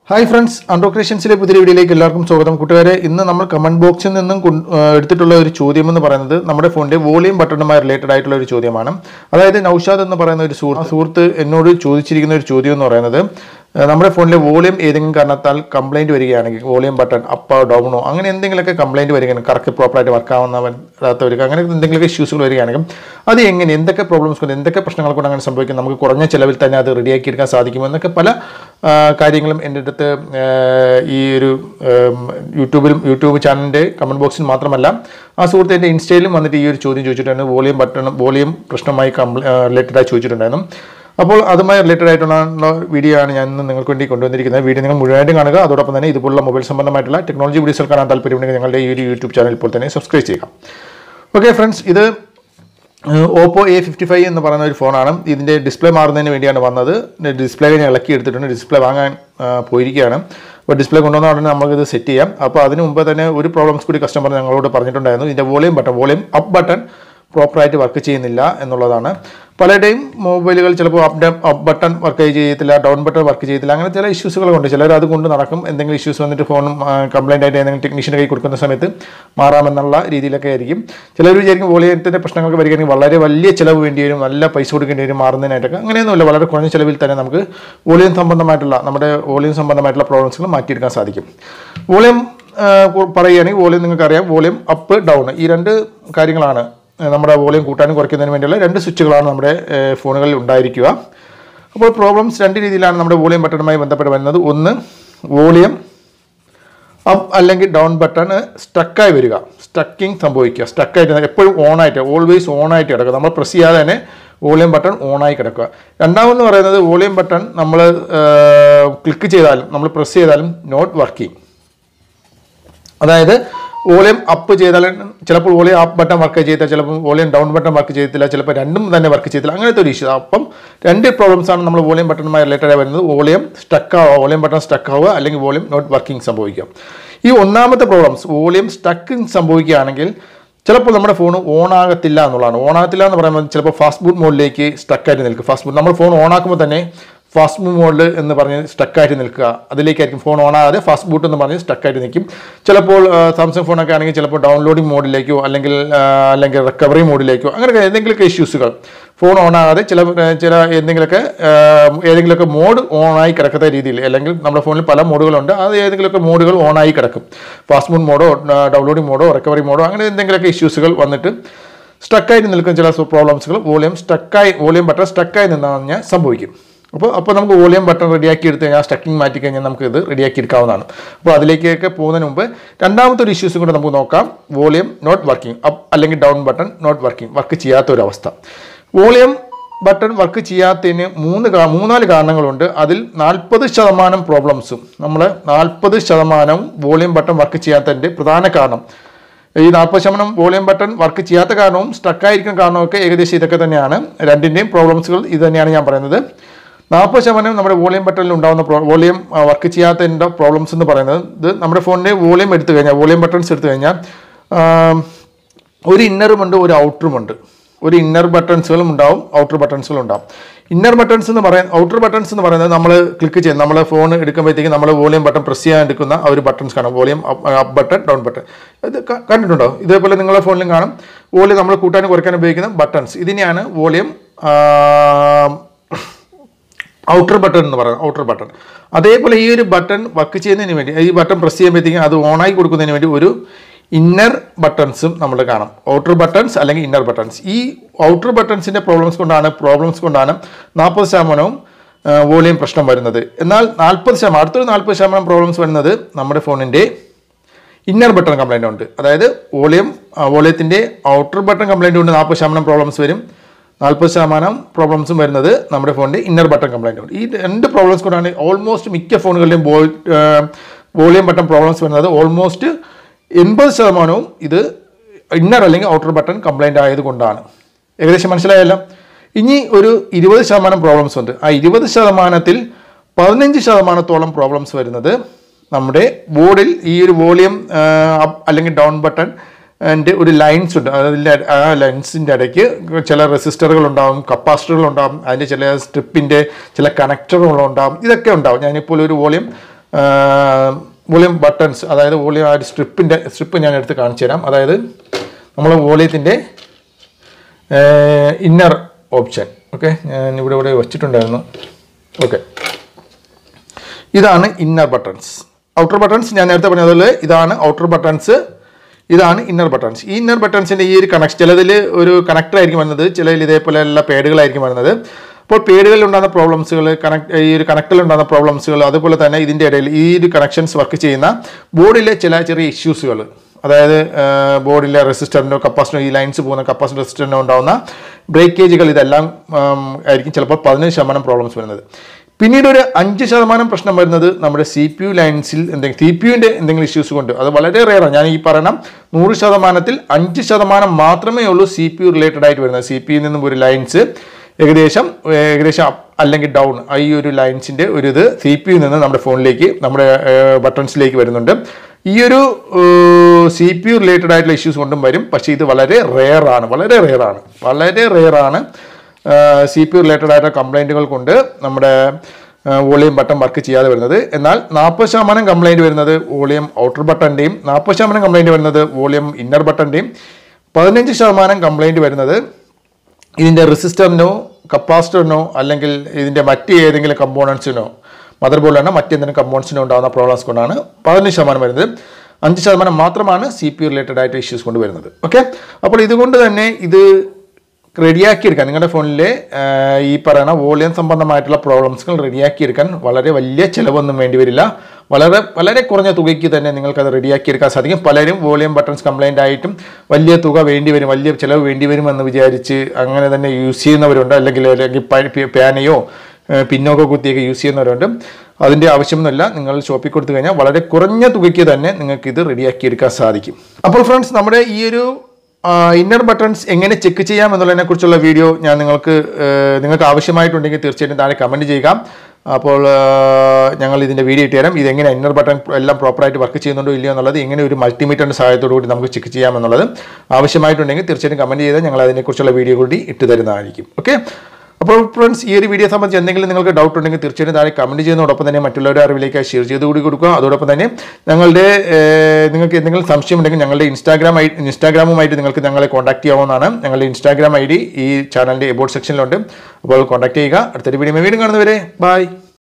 hi friends undo ക്രിയേഷൻസിലെ പുതിയ വീഡിയോയിലേക്ക് എല്ലാവർക്കും സ്വാഗതം കൂട്ടുകാരെ ഇന്ന് നമ്മൾ കമന്റ് ബോക്സിൽ നിന്നും കൊൺ- ആ, എടുത്തിട്ടുള്ള ഒരു ചോദ്യം എന്ന് പറയുന്നത് നമ്മുടെ ഫോണിന്റെ വോളിയം ബട്ടണുമായി റിലേറ്റഡ് ആയിട്ടുള്ള ഒരു ചോദ്യമാണ് അതായത് നൌഷാദ് എന്ന് പറയുന്ന ഒരു സുഹൃത്ത് ആ സുഹൃത്ത് എന്നോട് ചോദിച്ചിരിക്കുന്ന ഒരു ചോദ്യം എന്ന് പറയുന്നത് ആ, നമ്മുടെ ഫോണിലെ വോളിയം ഏതെങ്കിലും കാരണത്താൽ കംപ്ലൈന്റ് വരികയാണെങ്കിൽ വോളിയം ബട്ടൺ അപ്പോ ഡൗണോ അങ്ങനെ എന്തെങ്കിലുമൊക്കെ കംപ്ലൈന്റ് വരികയാണെങ്കിൽ കറക്റ്റ് പ്രോപ്പറായിട്ട് വർക്ക് ആവുന്നവരാത്തവർക്ക് അങ്ങനെ എന്തെങ്കിലുമൊക്കെ ഇഷ്യൂസുകൾ വരികയാണെങ്കിൽ അത് എങ്ങനെ എന്തൊക്കെ പ്രോബ്ലംസ് കൊണ്ട് എന്തൊക്കെ പ്രശ്നങ്ങൾ കൊണ്ട് അങ്ങനെ സംഭവിക്കും നമുക്ക് കുറഞ്ഞ ചിലവിൽ തന്നെ അത് റെഡിയാക്കി എടുക്കാൻ സാധിക്കും എന്നൊക്കെ പല ആ, കാര്യങ്ങളും എൻ്റെ അടുത്ത് ആ, ഈ ഒരു ഉം, യൂട്യൂബിലും യൂട്യൂബ് ചാനലിൻ്റെ കമൻറ്റ് ബോക്സിൽ മാത്രമല്ല ആ സുഹൃത്ത് എൻ്റെ ഇൻസ്റ്റയിലും വന്നിട്ട് ഈ ഒരു ചോദ്യം ചോദിച്ചിട്ടുണ്ടായിരുന്നു വോളിയം ബട്ടൺ വോളിയം പ്രശ്നമായി റിലേറ്റഡ് ആയി ചോദിച്ചിട്ടുണ്ടായിരുന്നു അപ്പോൾ അതുമായി റിലേറ്റഡ് ആയിട്ടുള്ള വീഡിയോ ആണ് ഞാൻ ഇന്ന് നിങ്ങൾക്ക് വേണ്ടി കൊണ്ടുവന്നിരിക്കുന്നത് വീഡിയോ നിങ്ങൾ മുഴുവനായിട്ടും കാണുക അതോടൊപ്പം തന്നെ ഇതുപോലുള്ള മൊബൈൽ സംബന്ധമായിട്ടുള്ള ടെക്നോളജി വീഡിയോസ് കാണാൻ താല്പര്യമുണ്ടെങ്കിൽ ഞങ്ങളുടെ ഈ ഒരു യൂട്യൂബ് ചാനൽ ഇപ്പോൾ തന്നെ സബ്സ്ക്രൈബ് ചെയ്യുക ഓക്കെ ഫ്രണ്ട്സ് ഇത് ഓപ്പോ എ ഫിഫ്റ്റി ഫൈവ് എന്ന് പറയുന്ന ഒരു ഫോണാണ് ഇതിൻ്റെ ഡിസ്പ്ലേ മാറുന്നതിന് വേണ്ടിയാണ് വന്നത് ഡിസ്പ്ലേ ഞാൻ ഇളക്കി എടുത്തിട്ടുണ്ട് ഡിസ്പ്ലേ വാങ്ങാൻ ആ, പോയിരിക്കുകയാണ് അപ്പോൾ ഡിസ്പ്ലേ കൊണ്ടുവന്ന ഉടനെ നമുക്കിത് സെറ്റ് ചെയ്യാം അപ്പോൾ അതിന് മുമ്പ് തന്നെ ഒരു പ്രോബ്ലംസ് കൂടി കസ്റ്റമർ ഞങ്ങളോട് പറഞ്ഞിട്ടുണ്ടായിരുന്നു ഇതിൻ്റെ volume button volume up button പ്രോപ്പറായിട്ട് വർക്ക് ചെയ്യുന്നില്ല എന്നുള്ളതാണ് പലരുടെയും മൊബൈലുകൾ ചിലപ്പോൾ up down up button work ചെയ്യത്തില്ല ഡൗൺ ബട്ടൺ വർക്ക് ചെയ്യത്തില്ല അങ്ങനെ ചില ഇഷ്യൂസുകൾ കൊണ്ട് ചിലർ അത് കൊണ്ട് നടക്കും എന്തെങ്കിലും ഇഷ്യൂസ് വന്നിട്ട് ഫോണും കംപ്ലൈൻ്റ് ആയിട്ട് ഏതെങ്കിലും ടെക്നീഷ്യൻ്റെ കൈ കൊടുക്കുന്ന സമയത്ത് മാറാമെന്നുള്ള രീതിയിലൊക്കെ ആയിരിക്കും ചിലർ വിചാരിക്കും വോളിയത്തിൻ്റെ പ്രശ്നങ്ങൾക്ക് വരികയാണെങ്കിൽ വളരെ വലിയ ചിലവ് വേണ്ടി വരും നല്ല പൈസ കൊടുക്കേണ്ടി വരും മാറുന്നതിനായിട്ടൊക്കെ അങ്ങനെയൊന്നുമില്ല വളരെ കുറഞ്ഞ ചിലവിൽ തന്നെ നമുക്ക് വോളിയം സംബന്ധമായിട്ടുള്ള നമ്മുടെ വോളിയം സംബന്ധമായിട്ടുള്ള പ്രോബ്ലംസുകൾ മാറ്റിയെടുക്കാൻ സാധിക്കും വോളിയം പറയുകയാണെങ്കിൽ വോളിയം നിങ്ങൾക്കറിയാം വോളിയം അപ്പ് ഡൗൺ ഈ രണ്ട് കാര്യങ്ങളാണ് ഏഹ് നമ്മുടെ വോളിയം കൂട്ടാനും കുറയ്ക്കുന്നതിന് വേണ്ടിയുള്ള രണ്ട് സ്വിച്ചുകളാണ് നമ്മുടെ ഏഹ് ഫോണുകളിൽ ഉണ്ടായിരിക്കുക അപ്പോൾ പ്രോബ്ലംസ് രണ്ട് രീതിയിലാണ് നമ്മുടെ വോളിയം ബട്ടണുമായി ബന്ധപ്പെട്ട് വരുന്നത് ഒന്ന് വോളിയം അപ്പ് അല്ലെങ്കിൽ ഡൗൺ ബട്ടൺ സ്റ്റക്കായി വരിക സ്റ്റക്കിങ് സംഭവിക്കുക സ്റ്റക്കായിട്ട് എപ്പോഴും ഓണായിട്ട് ഓൾവേസ് ഓണായിട്ട് കിടക്കുക നമ്മൾ പ്രസ് ചെയ്യാതെ തന്നെ വോളിയം ബട്ടൺ ഓണായി കിടക്കുക രണ്ടാമെന്ന് പറയുന്നത് വോളിയം ബട്ടൺ നമ്മൾ ക്ലിക്ക് ചെയ്താലും നമ്മൾ പ്രസ് ചെയ്താലും നോട്ട് വർക്കിംഗ് അതായത് വോളിയം അപ്പ് ചെയ്താൽ ചിലപ്പോൾ വോളിയം അപ്പ് ബട്ടൺ വർക്ക് ചെയ്താൽ ചിലപ്പോൾ വോളിയം ഡൗൺ ബട്ടൺ വർക്ക് ചെയ്തില്ല ചിലപ്പോൾ രണ്ടും തന്നെ വർക്ക് ചെയ്തില്ല അങ്ങനത്തെ ഒരു ഇഷ്യൂ അപ്പം രണ്ട് പ്രോബ്ലംസ് ആണ് നമ്മൾ വോളിയം ബട്ടണുമായി റിലേറ്റഡ് ആയി വരുന്നത് വോളിയം സ്റ്റക്ക് ആവുക വോളിയം ബട്ടൺ സ്റ്റക്ക് ആവുക അല്ലെങ്കിൽ വോളിയം നോട്ട് വർക്കിംഗ് സംഭവിക്കുക ഈ ഒന്നാമത്തെ പ്രോബ്ലംസ് വോളിയം സ്റ്റക്കിംഗ് സംഭവിക്കുകയാണെങ്കിൽ ചിലപ്പോൾ നമ്മുടെ ഫോൺ ഓൺ ആകത്തില്ല എന്നുള്ളതാണ് ഓൺ ആകത്തില്ല എന്ന് പറയുമ്പോൾ ചിലപ്പോൾ ഫാസ്റ്റ് ബൂട്ട് മോഡിലേക്ക് സ്റ്റക്കായിട്ട് നിൽക്കും ഫാസ്റ്റ് ബൂട്ട് നമ്മൾ ഫോൺ ഓൺ ആക്കുമ്പോൾ തന്നെ ഫാസ്റ്റ് മൂവ് മോഡിൽ എന്ന് പറഞ്ഞ് സ്റ്റക്കായിട്ട് നിൽക്കുക അതിലേക്കായിരിക്കും ഫോൺ ഓൺ ആകാതെ ഫാസ്റ്റ് ബൂട്ട് എന്ന് പറഞ്ഞ് സ്റ്റക്കായിട്ട് നിൽക്കും ചിലപ്പോൾ സാംസങ് ഫോണൊക്കെ ആണെങ്കിൽ ചിലപ്പോൾ ഡൗൺലോഡിംഗ് മോഡിലേക്കോ അല്ലെങ്കിൽ ആ, അല്ലെങ്കിൽ റിക്കവറി മോഡിലേക്കോ അങ്ങനെയൊക്കെ എന്തെങ്കിലുമൊക്കെ ഇഷ്യൂസുകൾ ഫോൺ ഓൺ ആകാതെ ചില ചില എന്തെങ്കിലുമൊക്കെ ആ, ഏതെങ്കിലുമൊക്കെ മോഡ് ഓണായി കിടക്കുന്ന രീതിയിൽ അല്ലെങ്കിൽ നമ്മുടെ ഫോണിൽ പല മോഡുകളുണ്ട് അത് ഏതെങ്കിലുമൊക്കെ മോഡുകൾ ഓണായി കിടക്കും ഫാസ്റ്റ് മൂഡ് മോഡോ ഡൗൺലോഡിംഗ് മോഡോ റിക്കവറി മോഡോ അങ്ങനെ എന്തെങ്കിലുമൊക്കെ ഇഷ്യൂസുകൾ വന്നിട്ട് സ്റ്റക്കായിട്ട് നിൽക്കുന്ന ചില പ്രോബ്ലംസുകൾ വോളിയം സ്റ്റക്കായി വോളിയം ബട്ടൺ സ്റ്റക്കായി നിന്ന് കഴിഞ്ഞാൽ സംഭവിക്കും അപ്പോൾ അപ്പോൾ നമുക്ക് വോളിയം ബട്ടൺ റെഡിയാക്കി എടുത്ത് കഴിഞ്ഞാൽ സ്റ്റക്കിംഗ് മാറ്റി കഴിഞ്ഞാൽ നമുക്ക് ഇത് റെഡിയാക്കി എടുക്കാവുന്നതാണ് അപ്പോൾ അതിലേക്കൊക്കെ പോകുന്നതിന് മുമ്പ് രണ്ടാമത്തെ ഒരു ഇഷ്യൂസും കൂടെ നമുക്ക് നോക്കാം വോളിയം നോട്ട് വർക്കിംഗ് അപ്പ് അല്ലെങ്കിൽ down button not working work ചെയ്യാത്ത ഒരു അവസ്ഥ വോളിയം ബട്ടൺ വർക്ക് ചെയ്യാത്തതിന് മൂന്ന് കാ- മൂന്നാല് കാരണങ്ങളുണ്ട് അതിൽ നാൽപ്പത് ശതമാനം പ്രോബ്ലംസും നമ്മൾ നാൽപ്പത് ശതമാനം വോളിയം ബട്ടൺ വർക്ക് ചെയ്യാത്തതിൻ്റെ പ്രധാന കാരണം ഈ നാൽപ്പത് ശതമാനം വോളിയം ബട്ടൺ വർക്ക് ചെയ്യാത്ത കാരണവും സ്റ്റക്കായിരിക്കുന്ന കാരണമൊക്കെ ഏകദേശം ഇതൊക്കെ തന്നെയാണ് രണ്ടിൻ്റെയും പ്രോബ്ലംസുകൾ ഇത് തന്നെയാണ് ഞാൻ പറയുന്നത് നാൽപ്പത് ശതമാനം നമ്മുടെ വോളിയം ബട്ടണിൽ ഉണ്ടാകുന്ന പ്രോ വോളിയം വർക്ക് ചെയ്യാത്തതിൻ്റെ പ്രോബ്ലംസ് എന്ന് പറയുന്നത് ഇത് നമ്മുടെ ഫോണിൻ്റെ വോളിയം എടുത്തു കഴിഞ്ഞാൽ വോളിയം ബട്ടൺസ് എടുത്തു കഴിഞ്ഞാൽ ആം, ഒരു ഇന്നറുമുണ്ട് ഒരു ഔട്ടറുമുണ്ട് ഒരു ഇന്നർ ബട്ടൺസുകളും ഉണ്ടാവും ഔട്ടർ ബട്ടൺസുകളും ഉണ്ടാവും ഇന്നർ ബട്ടൺസ് എന്ന് പറയുന്നത് ഔട്ടർ ബട്ടൺസ് എന്ന് പറയുന്നത് നമ്മൾ ക്ലിക്ക് ചെയ്ത് നമ്മൾ ഫോൺ എടുക്കുമ്പോഴത്തേക്ക് നമ്മൾ വോളിയം ബട്ടൺ പ്രസ് ചെയ്യാൻ എടുക്കുന്ന ആ ഒരു ബട്ടൺസ് കാണാം volume up button down button ഇത് ക- കണ്ടിട്ടുണ്ടോ ഇതേപോലെ നിങ്ങളുടെ ഫോണിലും കാണും വോളിയം നമ്മൾ കൂട്ടാനും കുറയ്ക്കാനും ഉപയോഗിക്കുന്ന ബട്ടൺസ് ഇതിനെയാണ് വോളിയം ഔട്ടർ ബട്ടൺ എന്ന് പറയുന്നത് ഔട്ടർ ബട്ടൺ അതേപോലെ ഈ ഒരു ബട്ടൺ വർക്ക് ചെയ്യുന്നതിന് വേണ്ടി ഈ ബട്ടൺ പ്രസ് ചെയ്യുമ്പോഴത്തേക്കും അത് ഓണായി കൊടുക്കുന്നതിന് വേണ്ടി ഒരു ഇന്നർ ബട്ടൺസും നമ്മൾ കാണാം ഔട്ടർ ബട്ടൺസ് അല്ലെങ്കിൽ ഇന്നർ ബട്ടൺസ് ഈ ഔട്ടർ ബട്ടൺസിൻ്റെ പ്രോബ്ലംസ് കൊണ്ടാണ് പ്രോബ്ലംസ് കൊണ്ടാണ് നാൽപ്പത് ശതമാനവും വോളിയം പ്രശ്നം വരുന്നത് എന്നാൽ നാൽപ്പത് ശതമാനം അടുത്തൊരു നാൽപ്പത് ശതമാനം പ്രോബ്ലംസ് വരുന്നത് നമ്മുടെ ഫോണിൻ്റെ ഇന്നർ ബട്ടൺ കംപ്ലൈൻ്റ് ഉണ്ട് അതായത് വോളിയം വോളിയത്തിൻ്റെ ഔട്ടർ ബട്ടൺ കംപ്ലൈൻ്റ് ഉണ്ട് നാൽപ്പത് ശതമാനം പ്രോബ്ലംസ് വരും നാൽപ്പത് ശതമാനം പ്രോബ്ലംസും വരുന്നത് നമ്മുടെ ഫോണിൻ്റെ ഇന്നർ ബട്ടൺ കംപ്ലൈൻ്റ് ഉണ്ട് ഈ രണ്ട് പ്രോബ്ലംസ് കൊണ്ടാണ് ഓൾമോസ്റ്റ് മിക്ക ഫോണുകളിലെയും വോൾ വോളിയം ബട്ടൺ പ്രോബ്ലംസ് വരുന്നത് ഓൾമോസ്റ്റ് എൺപത് ശതമാനവും ഇത് ഇന്നർ അല്ലെങ്കിൽ ഔട്ടർ ബട്ടൺ കംപ്ലൈൻ്റ് ആയതുകൊണ്ടാണ് ഏകദേശം മനസ്സിലായല്ലോ ഇനി ഒരു ഇരുപത് ശതമാനം പ്രോബ്ലംസ് ഉണ്ട് ആ ഇരുപത് ശതമാനത്തിൽ പതിനഞ്ച് ശതമാനത്തോളം പ്രോബ്ലംസ് വരുന്നത് നമ്മുടെ ബോർഡിൽ ഈ ഒരു വോളിയം അപ്പ് അല്ലെങ്കിൽ ഡൗൺ ബട്ടൺ എൻ്റെ ഒരു ലൈൻസ് ഉണ്ട് അതിൻ്റെ ആ ലൈൻസിൻ്റെ ഇടയ്ക്ക് ചില റെസിസ്റ്ററുകൾ ഉണ്ടാവും കപ്പാസിറ്ററുകൾ ഉണ്ടാവും അതിൻ്റെ ചില സ്ട്രിപ്പിൻ്റെ ചില കണക്ടറുകൾ ഉണ്ടാവും ഇതൊക്കെ ഉണ്ടാവും ഞാനിപ്പോൾ ഒരു വോളിയം വോളിയം ബട്ടൺസ് അതായത് വോളിയം ആ ഒരു സ്ട്രിപ്പിൻ്റെ സ്ട്രിപ്പ് ഞാൻ എടുത്ത് കാണിച്ചു തരാം അതായത് നമ്മൾ വോളിയത്തിൻ്റെ ഇന്നർ ഓപ്ഷൻ ഓക്കെ ഞാൻ ഇവിടെ ഇവിടെ വെച്ചിട്ടുണ്ടായിരുന്നു ഓക്കെ ഇതാണ് ഇന്നർ ബട്ടൺസ് ഔട്ടർ ബട്ടൺസ് ഞാൻ നേരത്തെ പറഞ്ഞതുപോലെ ഇതാണ് ഔട്ടർ ബട്ടൺസ് ഇതാണ് ഇന്നർ ബട്ടൺസ് ഈ ഇന്നർ ബട്ടൺസിൻ്റെ ഈ ഒരു കണക്ഷൻ ചിലതിൽ ഒരു കണക്ടർ ആയിരിക്കും വരുന്നത് ചിലതിൽ ഇതേപോലെ എല്ലാ പേഡുകളായിരിക്കും വരുന്നത് അപ്പോൾ പേഡുകളിൽ ഉണ്ടാകുന്ന പ്രോബ്ലംസുകൾ കണക്ട് ഈ ഒരു കണക്ടറിൽ ഉണ്ടാകുന്ന പ്രോബ്ലംസുകൾ അതുപോലെ തന്നെ ഇതിൻ്റെ ഇടയിൽ ഈ ഒരു കണക്ഷൻസ് വർക്ക് ചെയ്യുന്ന ബോർഡിലെ ചില ചെറിയ ഇഷ്യൂസുകൾ അതായത് ബോർഡിലെ റെസിസ്റ്ററിനോ കപ്പാസിറ്ററോ ഈ ലൈൻസ് പോകുന്ന കപ്പാസിറ്റർ റെസിസ്റ്ററിനോ ഉണ്ടാകുന്ന ബ്രേക്കേജുകൾ ഇതെല്ലാം ഉം, ആയിരിക്കും ചിലപ്പോൾ പതിനഞ്ച് ശതമാനം പ്രോബ്ലംസ് വരുന്നത് പിന്നീട് ഒരു അഞ്ച് ശതമാനം പ്രശ്നം വരുന്നത് നമ്മുടെ സി പി യു ലൈൻസിൽ എന്തെങ്കിലും സി പി യുവിൻ്റെ എന്തെങ്കിലും ഇഷ്യൂസ് കൊണ്ട് അത് വളരെ റെയറാണ് ഞാൻ ഈ പറയണം നൂറ് ശതമാനത്തിൽ അഞ്ച് ശതമാനം മാത്രമേ ഉള്ളൂ സി പി യു റിലേറ്റഡ് ആയിട്ട് വരുന്നത് സി പി യുയിൽ നിന്നും ഒരു ലൈൻസ് ഏകദേശം ഏകദേശം up അല്ലെങ്കിൽ ഡൗൺ ഈ ഒരു ലൈൻസിൻ്റെ ഒരു ഇത് സി പി യു നിന്ന് നമ്മുടെ ഫോണിലേക്ക് നമ്മുടെ ബട്ടൺസിലേക്ക് വരുന്നുണ്ട് ഈ ഒരു സി പി യു റിലേറ്റഡ് ആയിട്ടുള്ള ഇഷ്യൂസ് കൊണ്ടും വരും പക്ഷേ ഇത് വളരെ റെയർ ആണ് വളരെ റെയർ ആണ് വളരെ റെയർ ആണ് സി പി യു റിലേറ്റഡ് ആയിട്ടുള്ള കംപ്ലൈൻറ്റുകൾ കൊണ്ട് നമ്മുടെ വോളിയം ബട്ടൺ വർക്ക് ചെയ്യാതെ വരുന്നത് എന്നാൽ നാൽപ്പത് ശതമാനം കംപ്ലൈൻറ്റ് വരുന്നത് വോളിയം ഔട്ടർ ബട്ടൻ്റെയും നാൽപ്പത് ശതമാനം കംപ്ലൈൻറ്റ് വരുന്നത് വോളിയം ഇന്നർ ബട്ടൻ്റെയും പതിനഞ്ച് ശതമാനം കംപ്ലൈൻറ്റ് വരുന്നത് ഇതിൻ്റെ റെസിസ്റ്ററിനോ കപ്പാസിറ്ററിനോ അല്ലെങ്കിൽ ഇതിൻ്റെ മറ്റ് ഏതെങ്കിലും കമ്പോണൻസിനോ മദർ ബോർഡിലാണ് മറ്റേതെങ്കിലും കമ്പോണൻസിനോ ഉണ്ടാകുന്ന പ്രോബ്ലംസ് കൊണ്ടാണ് പതിനഞ്ച് ശതമാനം വരുന്നത് അഞ്ച് ശതമാനം മാത്രമാണ് സി പി റിലേറ്റഡ് ആയിട്ട് ഇഷ്യൂസ് കൊണ്ട് വരുന്നത് ഓക്കെ അപ്പോൾ ഇതുകൊണ്ട് തന്നെ ഇത് റെഡിയാക്കിയെടുക്കാൻ നിങ്ങളുടെ ഫോണിലെ ആ, ഈ പറയുന്ന വോളിയം സംബന്ധമായിട്ടുള്ള പ്രോബ്ലംസുകൾ റെഡിയാക്കിയെടുക്കാൻ വളരെ വലിയ ചിലവൊന്നും വേണ്ടി വരില്ല വളരെ വളരെ കുറഞ്ഞ തുകയ്ക്ക് തന്നെ നിങ്ങൾക്കത് റെഡിയാക്കിയെടുക്കാൻ സാധിക്കും പലരും വോളിയം ബട്ടൺസ് കംപ്ലൈൻ്റ് ആയിട്ടും വലിയ തുക വേണ്ടി വരും വലിയ ചിലവ് വേണ്ടി വരുമെന്ന് വിചാരിച്ച് അങ്ങനെ തന്നെ യൂസ് ചെയ്യുന്നവരുണ്ട് അല്ലെങ്കിൽ അല്ലെങ്കിൽ പ- പാനയോ ഏഹ് പിന്നോക്ക കുത്തിയൊക്കെ യൂസ് ചെയ്യുന്നവരുണ്ട് അതിൻ്റെ ആവശ്യമൊന്നുമില്ല നിങ്ങൾ ഷോപ്പിൽ കൊടുത്തു കഴിഞ്ഞാൽ വളരെ കുറഞ്ഞ തുകയ്ക്ക് തന്നെ നിങ്ങൾക്ക് ഇത് റെഡിയാക്കി എടുക്കാൻ സാധിക്കും അപ്പോൾ ഫ്രണ്ട്സ് നമ്മുടെ ഈ ഒരു ഇന്നർ ബട്ടൺസ് എങ്ങനെ ചെക്ക് ചെയ്യാം എന്നുള്ളതിനെ കുറിച്ചുള്ള വീഡിയോ ഞാൻ നിങ്ങൾക്ക് ഏഹ് നിങ്ങൾക്ക് ആവശ്യമായിട്ടുണ്ടെങ്കിൽ തീർച്ചയായിട്ടും താഴെ കമൻറ്റ് ചെയ്യുക അപ്പോൾ ഏഹ് ഞങ്ങൾ ഇതിൻ്റെ വീഡിയോ ഇട്ട് തരാം ഇതെങ്ങനെ ഇന്നർ ബട്ടൺ എല്ലാം പ്രോപ്പറായിട്ട് വർക്ക് ചെയ്യുന്നുണ്ടോ ഇല്ലയോ എന്നുള്ളത് എങ്ങനെ ഒരു മൾട്ടിമീറ്ററിൻ്റെ സഹായത്തോടു കൂടി നമുക്ക് ചെക്ക് ചെയ്യാമെന്നുള്ളത് ആവശ്യമായിട്ടുണ്ടെങ്കിൽ തീർച്ചയായിട്ടും കമൻറ്റ് ചെയ്താൽ ഞങ്ങൾ അതിനെക്കുറിച്ചുള്ള വീഡിയോ കൂടി ഇട്ട് തരുന്നതായിരിക്കും ഓക്കെ അപ്പോൾ ഫ്രണ്ട്സ് ഈ ഒരു വീഡിയോ സംബന്ധിച്ച് എന്തെങ്കിലും നിങ്ങൾക്ക് ഡൗട്ട് ഉണ്ടെങ്കിൽ തീർച്ചയായും താഴെ കമൻറ്റ് ചെയ്യുന്നതോടൊപ്പം തന്നെ മറ്റുള്ളവരുടെ അറിവിലേക്ക് ഷെയർ ചെയ്ത് കൂടി കൊടുക്കുക അതോടൊപ്പം തന്നെ ഞങ്ങളുടെ ഏഹ്, നിങ്ങൾക്ക് എന്തെങ്കിലും സംശയം ഉണ്ടെങ്കിൽ ഞങ്ങളുടെ ഇൻസ്റ്റാഗ്രാം ഐ ഇൻസ്റ്റാഗ്രാമുമായിട്ട് നിങ്ങൾക്ക് ഞങ്ങളെ കോൺടാക്ട് ചെയ്യാവുന്നതാണ് ഞങ്ങളുടെ ഇൻസ്റ്റാഗ്രാം ഐ ഡി ഈ ചാനലിൻ്റെ എബോർഡ് സെക്ഷനിലുണ്ട് അപ്പോൾ കോൺടാക്ട് ചെയ്യുക അടുത്തൊരു വീഡിയോ വീണ്ടും കാണുന്നവരെ ബൈ